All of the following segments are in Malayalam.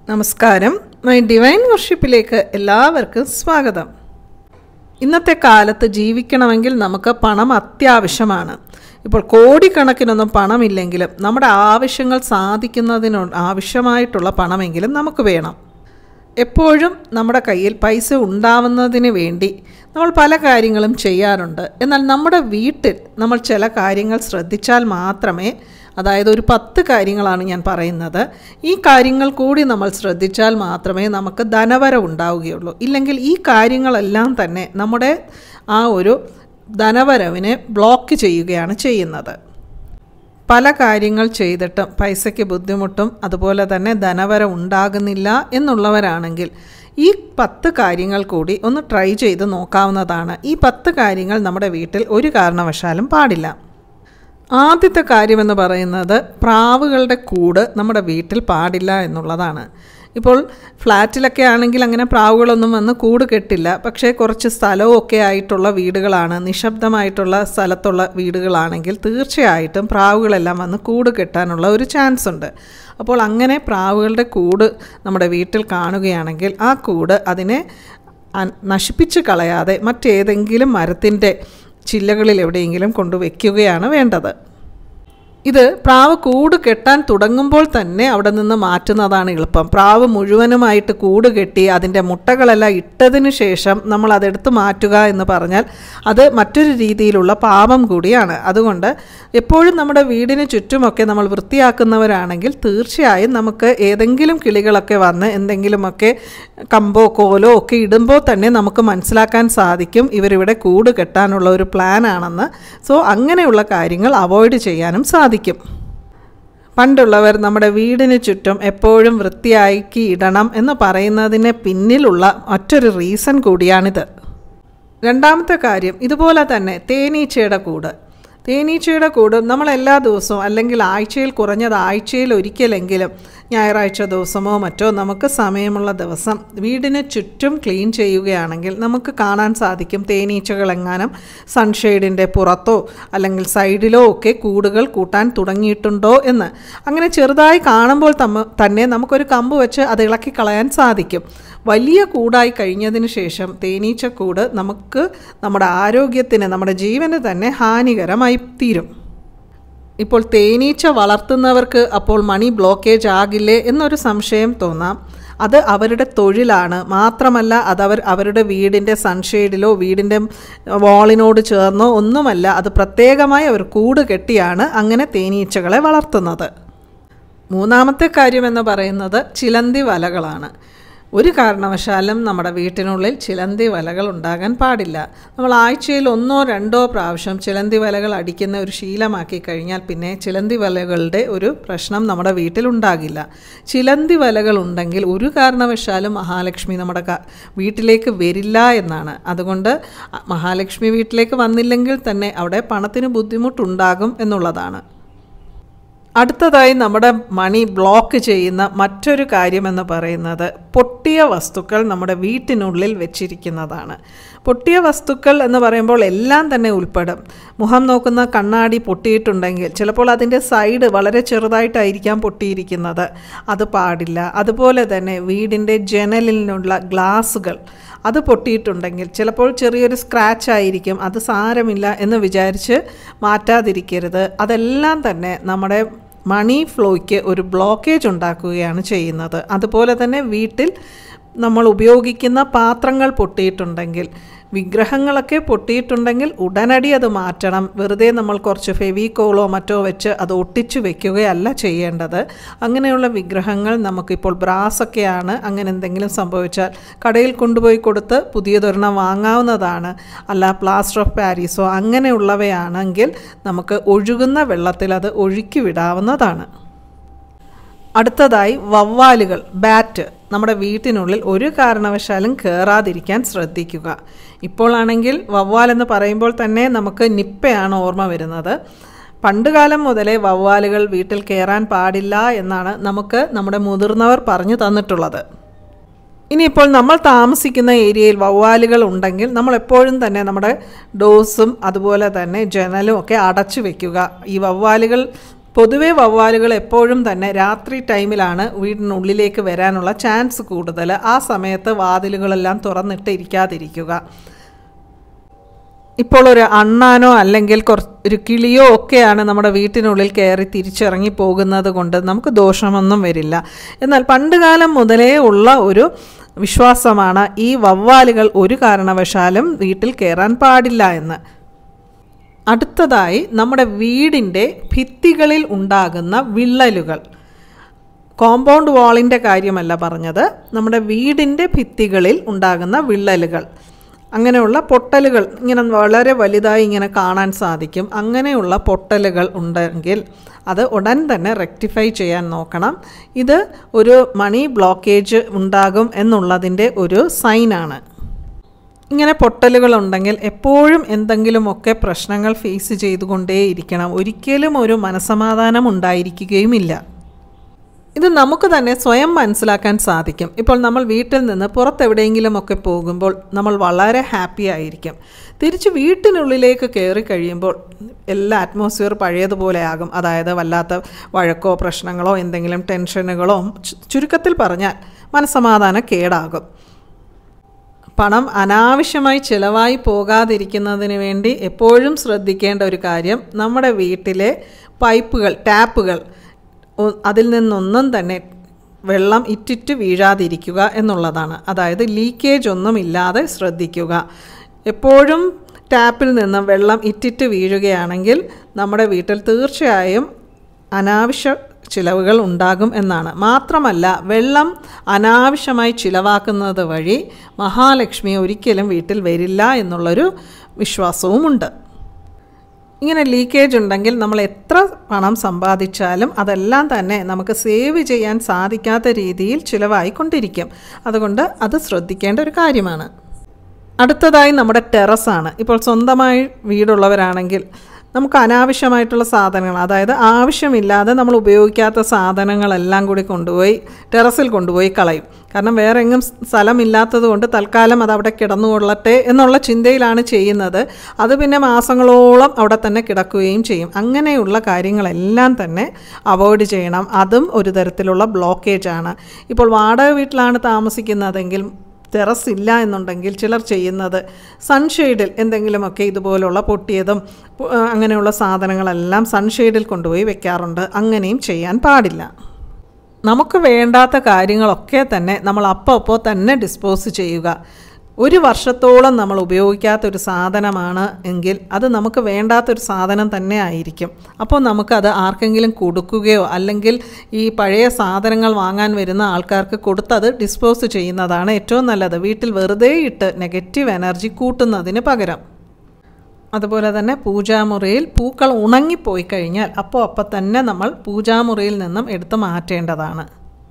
നമസ്കാരം മൈ ഡിവൈൻ വർഷിപ്പിലേക്ക് എല്ലാവർക്കും സ്വാഗതം ഇന്നത്തെ കാലത്ത് ജീവിക്കണമെങ്കിൽ നമുക്ക് പണം അത്യാവശ്യമാണ് ഇപ്പോൾ കോടിക്കണക്കിനൊന്നും പണമില്ലെങ്കിലും നമ്മുടെ ആവശ്യങ്ങൾ സാധിക്കുന്നതിന് ആവശ്യമായിട്ടുള്ള പണമെങ്കിലും നമുക്ക് വേണം എപ്പോഴും നമ്മുടെ കയ്യിൽ പൈസ ഉണ്ടാവുന്നതിന് വേണ്ടി നമ്മൾ പല കാര്യങ്ങളും ചെയ്യാറുണ്ട് എന്നാൽ നമ്മുടെ വീട്ടിൽ നമ്മൾ ചില കാര്യങ്ങൾ ശ്രദ്ധിച്ചാൽ മാത്രമേ അതായത് ഒരു പത്ത് കാര്യങ്ങളാണ് ഞാൻ പറയുന്നത് ഈ കാര്യങ്ങൾ കൂടി നമ്മൾ ശ്രദ്ധിച്ചാൽ മാത്രമേ നമുക്ക് ധനവരം ഉണ്ടാവുകയുള്ളൂ ഇല്ലെങ്കിൽ ഈ കാര്യങ്ങളെല്ലാം തന്നെ നമ്മുടെ ആ ഒരു ധനവരവിനെ ബ്ലോക്ക് ചെയ്യുകയാണ് ചെയ്യുന്നത് പല കാര്യങ്ങൾ ചെയ്തിട്ടും പൈസയ്ക്ക് ബുദ്ധിമുട്ടും അതുപോലെ തന്നെ ധനവരം ഉണ്ടാകുന്നില്ല എന്നുള്ളവരാണെങ്കിൽ ഈ പത്ത് കാര്യങ്ങൾ കൂടി ഒന്ന് ട്രൈ ചെയ്ത് നോക്കാവുന്നതാണ് ഈ പത്ത് കാര്യങ്ങൾ നമ്മുടെ വീട്ടിൽ ഒരു കാരണവശാലും പാടില്ല ആദ്യത്തെ കാര്യമെന്ന് പറയുന്നത് പ്രാവുകളുടെ കൂട് നമ്മുടെ വീട്ടിൽ പാടില്ല എന്നുള്ളതാണ് ഇപ്പോൾ ഫ്ലാറ്റിലൊക്കെ ആണെങ്കിൽ അങ്ങനെ പ്രാവുകളൊന്നും വന്ന് കൂട് കെട്ടില്ല പക്ഷേ കുറച്ച് സ്ഥലമൊക്കെ ആയിട്ടുള്ള വീടുകളാണ് നിശബ്ദമായിട്ടുള്ള സ്ഥലത്തുള്ള വീടുകളാണെങ്കിൽ തീർച്ചയായിട്ടും പ്രാവുകളെല്ലാം വന്ന് കൂട് കെട്ടാനുള്ള ഒരു ചാൻസ് ഉണ്ട് അപ്പോൾ അങ്ങനെ പ്രാവുകളുടെ കൂട് നമ്മുടെ വീട്ടിൽ കാണുകയാണെങ്കിൽ ആ കൂട് അതിനെ നശിപ്പിച്ച് കളയാതെ മറ്റേതെങ്കിലും മരത്തിൻ്റെ ചില്ലകളിൽ എവിടെയെങ്കിലും കൊണ്ടുവയ്ക്കുകയാണ് വേണ്ടത് ഇത് പ്രാവ് കൂട് കെട്ടാൻ തുടങ്ങുമ്പോൾ തന്നെ അവിടെ നിന്ന് മാറ്റുന്നതാണ് എളുപ്പം പ്രാവ് മുഴുവനുമായിട്ട് കൂട് കെട്ടി അതിൻ്റെ മുട്ടകളെല്ലാം ഇട്ടതിന് ശേഷം നമ്മൾ അതെടുത്ത് മാറ്റുക എന്ന് പറഞ്ഞാൽ അത് മറ്റൊരു രീതിയിലുള്ള പാപം കൂടിയാണ് അതുകൊണ്ട് എപ്പോഴും നമ്മുടെ വീടിന് ചുറ്റുമൊക്കെ നമ്മൾ വൃത്തിയാക്കുന്നവരാണെങ്കിൽ തീർച്ചയായും നമുക്ക് ഏതെങ്കിലും കിളികളൊക്കെ വന്ന് എന്തെങ്കിലുമൊക്കെ കമ്പോ കോലോ ഒക്കെ ഇടുമ്പോൾ തന്നെ നമുക്ക് മനസ്സിലാക്കാൻ സാധിക്കും ഇവരിവിടെ കൂട് കെട്ടാനുള്ള ഒരു പ്ലാൻ ആണെന്ന് സോ അങ്ങനെയുള്ള കാര്യങ്ങൾ അവോയ്ഡ് ചെയ്യാനും സാധിക്കും സാധിക്കും പണ്ടുള്ളവർ നമ്മുടെ വീടിന് ചുറ്റും എപ്പോഴും വൃത്തിയാക്കി ഇടണം എന്ന് പറയുന്നതിന് പിന്നിലുള്ള മറ്റൊരു റീസൺ കൂടിയാണിത് രണ്ടാമത്തെ കാര്യം ഇതുപോലെ തന്നെ തേനീച്ചയുടെ കൂട് തേനീച്ചയുടെ കൂട് നമ്മൾ എല്ലാ ദിവസവും അല്ലെങ്കിൽ ആഴ്ചയിൽ കുറഞ്ഞത് ആഴ്ചയിൽ ഒരിക്കലെങ്കിലും ഞായറാഴ്ച ദിവസമോ മറ്റോ നമുക്ക് സമയമുള്ള ദിവസം വീടിന് ചുറ്റും ക്ലീൻ ചെയ്യുകയാണെങ്കിൽ നമുക്ക് കാണാൻ സാധിക്കും തേനീച്ചകൾ എങ്ങാനും സൺഷെയ്ഡിൻ്റെ പുറത്തോ അല്ലെങ്കിൽ സൈഡിലോ ഒക്കെ കൂടുകൾ കൂട്ടാൻ തുടങ്ങിയിട്ടുണ്ടോ എന്ന് അങ്ങനെ ചെറുതായി കാണുമ്പോൾ തമ്മ തന്നെ നമുക്കൊരു കമ്പ് വെച്ച് അത് ഇളക്കി കളയാൻ സാധിക്കും വലിയ കൂടായി കഴിഞ്ഞതിന് ശേഷം തേനീച്ചക്കൂട് നമുക്ക് നമ്മുടെ ആരോഗ്യത്തിന് നമ്മുടെ ജീവന് തന്നെ ഹാനികരമായി തീരും ഇപ്പോൾ തേനീച്ച വളർത്തുന്നവർക്ക് അപ്പോൾ മണി ബ്ലോക്കേജ് ആകില്ലേ എന്നൊരു സംശയം തോന്നാം അത് അവരുടെ തൊഴിലാണ് മാത്രമല്ല അതവർ അവരുടെ വീടിൻ്റെ സൺഷെയ്ഡിലോ വീടിൻ്റെ വാളിനോട് ചേർന്നോ ഒന്നുമല്ല അത് പ്രത്യേകമായി അവർ കൂട് കെട്ടിയാണ് അങ്ങനെ തേനീച്ചകളെ വളർത്തുന്നത് മൂന്നാമത്തെ കാര്യമെന്ന് പറയുന്നത് ചിലന്തി വലകളാണ് ഒരു കാരണവശാലും നമ്മുടെ വീട്ടിനുള്ളിൽ ചിലന്തി വലകൾ ഉണ്ടാകാൻ പാടില്ല നമ്മൾ ആഴ്ചയിൽ ഒന്നോ രണ്ടോ പ്രാവശ്യം ചിലന്തി വലകൾ അടിക്കുന്ന ഒരു ശീലമാക്കി കഴിഞ്ഞാൽ പിന്നെ ചിലന്തി വലകളുടെ ഒരു പ്രശ്നം നമ്മുടെ വീട്ടിൽ ഉണ്ടാകില്ല ചിലന്തി വലകൾ ഉണ്ടെങ്കിൽ ഒരു കാരണവശാലും മഹാലക്ഷ്മി നമ്മുടെ വീട്ടിലേക്ക് വരില്ല എന്നാണ് അതുകൊണ്ട് മഹാലക്ഷ്മി വീട്ടിലേക്ക് വന്നില്ലെങ്കിൽ തന്നെ അവിടെ പണത്തിന് ബുദ്ധിമുട്ടുണ്ടാകും എന്നുള്ളതാണ് അടുത്തതായി നമ്മുടെ മണി ബ്ലോക്ക് ചെയ്യുന്ന മറ്റൊരു കാര്യമെന്ന് പറയുന്നത് പൊട്ടിയ വസ്തുക്കൾ നമ്മുടെ വീട്ടിനുള്ളിൽ വെച്ചിരിക്കുന്നതാണ് പൊട്ടിയ വസ്തുക്കൾ എന്ന് പറയുമ്പോൾ എല്ലാം തന്നെ ഉൾപ്പെടും മുഖം നോക്കുന്ന കണ്ണാടി പൊട്ടിയിട്ടുണ്ടെങ്കിൽ ചിലപ്പോൾ അതിൻ്റെ സൈഡ് വളരെ ചെറുതായിട്ടായിരിക്കാം പൊട്ടിയിരിക്കുന്നത് അത് പാടില്ല അതുപോലെ തന്നെ വീടിൻ്റെ ജനലിനുള്ള ഗ്ലാസുകൾ അത് പൊട്ടിയിട്ടുണ്ടെങ്കിൽ ചിലപ്പോൾ ചെറിയൊരു സ്ക്രാച്ച് ആയിരിക്കും അത് സാരമില്ല എന്ന് വിചാരിച്ച് മാറ്റാതിരിക്കരുത് അതെല്ലാം തന്നെ നമ്മുടെ മണി ഫ്ലോയ്ക്ക് ഒരു ബ്ലോക്കേജ് ഉണ്ടാക്കുകയാണ് ചെയ്യുന്നത് അതുപോലെ തന്നെ വീട്ടിൽ നമ്മൾ ഉപയോഗിക്കുന്ന പാത്രങ്ങൾ പൊട്ടിയിട്ടുണ്ടെങ്കിൽ വിഗ്രഹങ്ങളൊക്കെ പൊട്ടിയിട്ടുണ്ടെങ്കിൽ ഉടനടി അത് മാറ്റണം വെറുതെ നമ്മൾ കുറച്ച് ഫെവിക്കോളോ മറ്റോ വെച്ച് അത് ഒട്ടിച്ചു വെക്കുകയല്ല ചെയ്യേണ്ടത് അങ്ങനെയുള്ള വിഗ്രഹങ്ങൾ നമുക്കിപ്പോൾ ബ്രാസൊക്കെയാണ് അങ്ങനെ എന്തെങ്കിലും സംഭവിച്ചാൽ കടയിൽ കൊണ്ടുപോയി കൊടുത്ത് പുതിയതൊരെണ്ണം വാങ്ങാവുന്നതാണ് അല്ല പ്ലാസ്റ്റർ ഓഫ് പാരീസോ അങ്ങനെയുള്ളവയാണെങ്കിൽ നമുക്ക് ഒഴുകുന്ന വെള്ളത്തിൽ അത് ഒഴുക്കി വിടാവുന്നതാണ് അടുത്തതായി വവ്വാലുകൾ ബാറ്റ് നമ്മുടെ വീട്ടിനുള്ളിൽ ഒരു കാരണവശാലും കയറാതിരിക്കാൻ ശ്രദ്ധിക്കുക ഇപ്പോഴാണെങ്കിൽ വവ്വാൽ എന്ന് പറയുമ്പോൾ തന്നെ നമുക്ക് നിപ്പയാണ് ഓർമ്മ വരുന്നത് പണ്ടുകാലം മുതലേ വവ്വാലുകൾ വീട്ടിൽ കയറാൻ പാടില്ല എന്നാണ് നമുക്ക് നമ്മുടെ മുതിർന്നവർ പറഞ്ഞു തന്നിട്ടുള്ളത് ഇനിയിപ്പോൾ നമ്മൾ താമസിക്കുന്ന ഏരിയയിൽ വവ്വാലുകൾ ഉണ്ടെങ്കിൽ നമ്മൾ എപ്പോഴും തന്നെ നമ്മുടെ ഡോസും അതുപോലെ തന്നെ ജനലും ഒക്കെ അടച്ചു വെക്കുക ഈ വവ്വാലുകൾ പൊതുവേ വവ്വാലുകൾ എപ്പോഴും തന്നെ രാത്രി ടൈമിലാണ് വീടിനുള്ളിലേക്ക് വരാനുള്ള ചാൻസ് കൂടുതൽ ആ സമയത്ത് വാതിലുകളെല്ലാം തുറന്നിട്ട് ഇരിക്കാതിരിക്കുക ഇപ്പോൾ ഒരു അണ്ണാനോ അല്ലെങ്കിൽ കുറച്ച് ഒരു കിളിയോ ഒക്കെയാണ് നമ്മുടെ വീട്ടിനുള്ളിൽ കയറി തിരിച്ചിറങ്ങി പോകുന്നത് കൊണ്ട് നമുക്ക് ദോഷമൊന്നും വരില്ല എന്നാൽ പണ്ടുകാലം മുതലേ ഉള്ള ഒരു വിശ്വാസമാണ് ഈ വവ്വാലുകൾ ഒരു കാരണവശാലും വീട്ടിൽ കയറാൻ പാടില്ല എന്ന് അടുത്തതായി നമ്മുടെ വീടിൻ്റെ ഭിത്തികളിൽ ഉണ്ടാകുന്ന വിള്ളലുകൾ കോമ്പൗണ്ട് വാളിൻ്റെ കാര്യമല്ല പറഞ്ഞത് നമ്മുടെ വീടിൻ്റെ ഭിത്തികളിൽ ഉണ്ടാകുന്ന വിള്ളലുകൾ അങ്ങനെയുള്ള പൊട്ടലുകൾ ഇങ്ങനെ വളരെ വലുതായി ഇങ്ങനെ കാണാൻ സാധിക്കും അങ്ങനെയുള്ള പൊട്ടലുകൾ ഉണ്ടെങ്കിൽ അത് ഉടൻ തന്നെ റെക്ടിഫൈ ചെയ്യാൻ നോക്കണം ഇത് ഒരു മണി ബ്ലോക്കേജ് ഉണ്ടാകും എന്നുള്ളതിൻ്റെ ഒരു സൈനാണ് ഇങ്ങനെ പൊട്ടലുകളുണ്ടെങ്കിൽ എപ്പോഴും എന്തെങ്കിലുമൊക്കെ പ്രശ്നങ്ങൾ ഫേസ് ചെയ്തുകൊണ്ടേയിരിക്കണം ഒരിക്കലും ഒരു മനസമാധാനം ഉണ്ടായിരിക്കുകയുമില്ല ഇത് നമുക്ക് തന്നെ സ്വയം മനസ്സിലാക്കാൻ സാധിക്കും ഇപ്പോൾ നമ്മൾ വീട്ടിൽ നിന്ന് പുറത്തെവിടെയെങ്കിലുമൊക്കെ പോകുമ്പോൾ നമ്മൾ വളരെ ഹാപ്പി ആയിരിക്കും തിരിച്ച് വീട്ടിനുള്ളിലേക്ക് കയറി കഴിയുമ്പോൾ എല്ലാ അറ്റ്മോസ്ഫിയർ പഴയതുപോലെ ആകും അതായത് വല്ലാത്ത വഴക്കോ പ്രശ്നങ്ങളോ എന്തെങ്കിലും ടെൻഷനുകളോ ചു- ചുരുക്കത്തിൽ പറഞ്ഞാൽ മനസ്സമാധാന കേടാകും പണം അനാവശ്യമായി ചിലവായി പോകാതിരിക്കുന്നതിന് വേണ്ടി എപ്പോഴും ശ്രദ്ധിക്കേണ്ട ഒരു കാര്യം നമ്മുടെ വീട്ടിലെ പൈപ്പുകൾ ടാപ്പുകൾ ഒ- അതിൽ നിന്നൊന്നും തന്നെ വെള്ളം ഇറ്റിറ്റ് വീഴാതിരിക്കുക എന്നുള്ളതാണ് അതായത് ലീക്കേജ് ഒന്നും ഇല്ലാതെ ശ്രദ്ധിക്കുക എപ്പോഴും ടാപ്പിൽ നിന്ന് വെള്ളം ഇറ്റിറ്റ് വീഴുകയാണെങ്കിൽ നമ്മുടെ വീട്ടിൽ തീർച്ചയായും അനാവശ്യ ചിലവുകൾ ഉണ്ടാകും എന്നാണ് മാത്രമല്ല വെള്ളം അനാവശ്യമായി ചിലവാക്കുന്നത് വഴി മഹാലക്ഷ്മി ഒരിക്കലും വീട്ടിൽ വരില്ല എന്നുള്ളൊരു വിശ്വാസവുമുണ്ട് ഇങ്ങനെ ലീക്കേജ് ഉണ്ടെങ്കിൽ നമ്മൾ എത്ര പണം സമ്പാദിച്ചാലും അതെല്ലാം തന്നെ നമുക്ക് സേവ് ചെയ്യാൻ സാധിക്കാത്ത രീതിയിൽ ചിലവായിക്കൊണ്ടിരിക്കും അതുകൊണ്ട് അത് ശ്രദ്ധിക്കേണ്ട ഒരു കാര്യമാണ് അടുത്തതായി നമ്മുടെ ടെറസാണ് ഇപ്പോൾ സ്വന്തമായി വീടുള്ളവരാണെങ്കിൽ നമുക്ക് അനാവശ്യമായിട്ടുള്ള സാധനങ്ങൾ അതായത് ആവശ്യമില്ലാതെ നമ്മൾ ഉപയോഗിക്കാത്ത സാധനങ്ങളെല്ലാം കൂടി കൊണ്ടുപോയി ടെറസിൽ കൊണ്ടുപോയി കളയും കാരണം വേറെ എങ്ങും സ്ഥലമില്ലാത്തത് കൊണ്ട് തൽക്കാലം അത് അവിടെ കിടന്നുകൊള്ളട്ടെ എന്നുള്ള ചിന്തയിലാണ് ചെയ്യുന്നത് അത് പിന്നെ മാസങ്ങളോളം അവിടെ തന്നെ കിടക്കുകയും ചെയ്യും അങ്ങനെയുള്ള കാര്യങ്ങളെല്ലാം തന്നെ അവോയ്ഡ് ചെയ്യണം അതും ഒരു തരത്തിലുള്ള ബ്ലോക്കേജാണ് ഇപ്പോൾ വാടക വീട്ടിലാണ് താമസിക്കുന്നതെങ്കിൽ ടെറസ് ഇല്ല എന്നുണ്ടെങ്കിൽ ചിലർ ചെയ്യുന്നത് സൺഷെയ്ഡിൽ എന്തെങ്കിലുമൊക്കെ ഇതുപോലുള്ള പൊട്ടിയതും പു- ആ, അങ്ങനെയുള്ള സാധനങ്ങളെല്ലാം സൺഷെയ്ഡിൽ കൊണ്ടുപോയി വെക്കാറുണ്ട് അങ്ങനെയും ചെയ്യാൻ പാടില്ല നമുക്ക് വേണ്ടാത്ത കാര്യങ്ങളൊക്കെ തന്നെ നമ്മൾ അപ്പോൾ അപ്പോൾ തന്നെ ഡിസ്പോസ് ചെയ്യുക ഒരു വർഷത്തോളം നമ്മൾ ഉപയോഗിക്കാത്തൊരു സാധനമാണ് എങ്കിൽ അത് നമുക്ക് വേണ്ടാത്തൊരു സാധനം തന്നെ ആയിരിക്കും അപ്പോൾ നമുക്കത് ആർക്കെങ്കിലും കൊടുക്കുകയോ അല്ലെങ്കിൽ ഈ പഴയ സാധനങ്ങൾ വാങ്ങാൻ വരുന്ന ആൾക്കാർക്ക് കൊടുത്തത് ഡിസ്പോസ് ചെയ്യുന്നതാണ് ഏറ്റവും നല്ലത് വീട്ടിൽ വെറുതെ ഇട്ട് നെഗറ്റീവ് എനർജി കൂട്ടുന്നതിന് പകരം അതുപോലെ തന്നെ പൂജാമുറിയിൽ പൂക്കൾ ഉണങ്ങിപ്പോയി കഴിഞ്ഞാൽ അപ്പോൾ അപ്പം തന്നെ നമ്മൾ പൂജാമുറിയിൽ നിന്നും എടുത്ത് മാറ്റേണ്ടതാണ്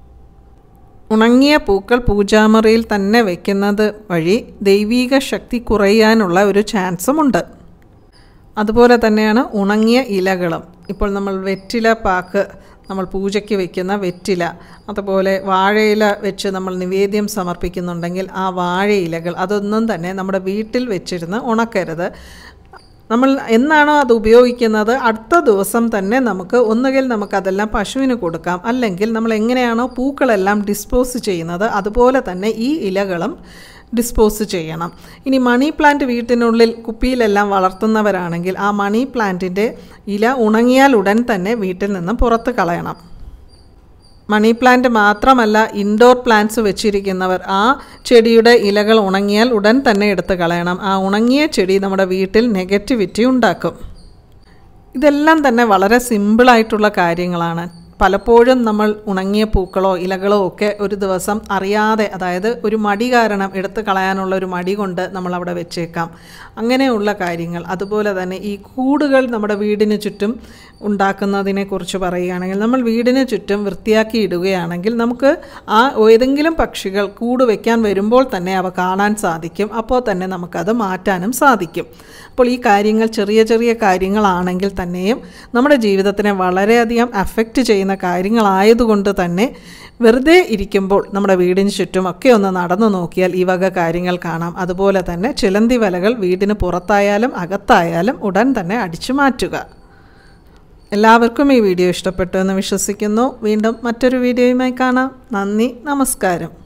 ഉണങ്ങിയ പൂക്കൾ പൂജാമുറിയിൽ തന്നെ വയ്ക്കുന്നത് വഴി ദൈവീക ശക്തി കുറയാനുള്ള ഒരു ചാൻസുമുണ്ട് അതുപോലെ തന്നെയാണ് ഉണങ്ങിയ ഇലകളും ഇപ്പോൾ നമ്മൾ വെറ്റില പാക്ക് നമ്മൾ പൂജയ്ക്ക് വെക്കുന്ന വെറ്റില അതുപോലെ വാഴയില വെച്ച് നമ്മൾ നിവേദ്യം സമർപ്പിക്കുന്നുണ്ടെങ്കിൽ ആ വാഴയിലകൾ അതൊന്നും തന്നെ നമ്മുടെ വീട്ടിൽ വെച്ചിരുന്ന് ഉണക്കരുത് നമ്മൾ എന്നാണോ അത് ഉപയോഗിക്കുന്നത് അടുത്ത ദിവസം തന്നെ നമുക്ക് ഒന്നുകിൽ നമുക്കതെല്ലാം പശുവിന് കൊടുക്കാം അല്ലെങ്കിൽ നമ്മൾ എങ്ങനെയാണോ പൂക്കളെല്ലാം ഡിസ്പോസ് ചെയ്യുന്നത് അതുപോലെ തന്നെ ഈ ഇലകളും ഡിസ്പോസ് ചെയ്യണം ഇനി മണി പ്ലാന്റ് വീട്ടിനുള്ളിൽ കുപ്പിയിലെല്ലാം വളർത്തുന്നവരാണെങ്കിൽ ആ മണി പ്ലാന്റിൻ്റെ ഇല ഉണങ്ങിയാൽ ഉടൻ തന്നെ വീട്ടിൽ നിന്ന് പുറത്ത് കളയണം മണി പ്ലാന്റ് മാത്രമല്ല ഇൻഡോർ പ്ലാന്റ്സ് വെച്ചിരിക്കുന്നവർ ആ ചെടിയുടെ ഇലകൾ ഉണങ്ങിയാൽ ഉടൻ തന്നെ എടുത്ത് കളയണം ആ ഉണങ്ങിയ ചെടി നമ്മുടെ വീട്ടിൽ നെഗറ്റിവിറ്റി ഉണ്ടാക്കും ഇതെല്ലാം തന്നെ വളരെ സിമ്പിളായിട്ടുള്ള കാര്യങ്ങളാണ് പലപ്പോഴും നമ്മൾ ഉണങ്ങിയ പൂക്കളോ ഇലകളോ ഒക്കെ ഒരു ദിവസം അറിയാതെ അതായത് ഒരു മടി കാരണം എടുത്ത് കളയാനുള്ള ഒരു മടി കൊണ്ട് നമ്മൾ അവിടെ വെച്ചേക്കാം അങ്ങനെയുള്ള കാര്യങ്ങൾ അതുപോലെ തന്നെ ഈ കൂടുകൾ നമ്മുടെ വീടിന് ചുറ്റും ഉണ്ടാക്കുന്നതിനെക്കുറിച്ച് പറയുകയാണെങ്കിൽ നമ്മൾ വീടിന് ചുറ്റും വൃത്തിയാക്കി ഇടുകയാണെങ്കിൽ നമുക്ക് ആ ഏതെങ്കിലും പക്ഷികൾ കൂട് വയ്ക്കാൻ വരുമ്പോൾ തന്നെ അവ കാണാൻ സാധിക്കും അപ്പോൾ തന്നെ നമുക്കത് മാറ്റാനും സാധിക്കും അപ്പോൾ ഈ കാര്യങ്ങൾ ചെറിയ ചെറിയ കാര്യങ്ങളാണെങ്കിൽ തന്നെയും നമ്മുടെ ജീവിതത്തിനെ വളരെയധികം അഫക്റ്റ് ചെയ്യുന്ന കാര്യങ്ങളായതുകൊണ്ട് തന്നെ വെറുതെ ഇരിക്കുമ്പോൾ നമ്മുടെ വീടിന് ചുറ്റുമൊക്കെ ഒന്ന് നടന്നു നോക്കിയാൽ ഈ വക കാര്യങ്ങൾ കാണാം അതുപോലെ തന്നെ ചിലന്തി വലകൾ വീടിന് പുറത്തായാലും അകത്തായാലും ഉടൻ തന്നെ അടിച്ചു മാറ്റുക എല്ലാവർക്കും ഈ വീഡിയോ ഇഷ്ടപ്പെട്ടു എന്ന് വിശ്വസിക്കുന്നു വീണ്ടും മറ്റൊരു വീഡിയോയുമായി കാണാം നന്ദി നമസ്കാരം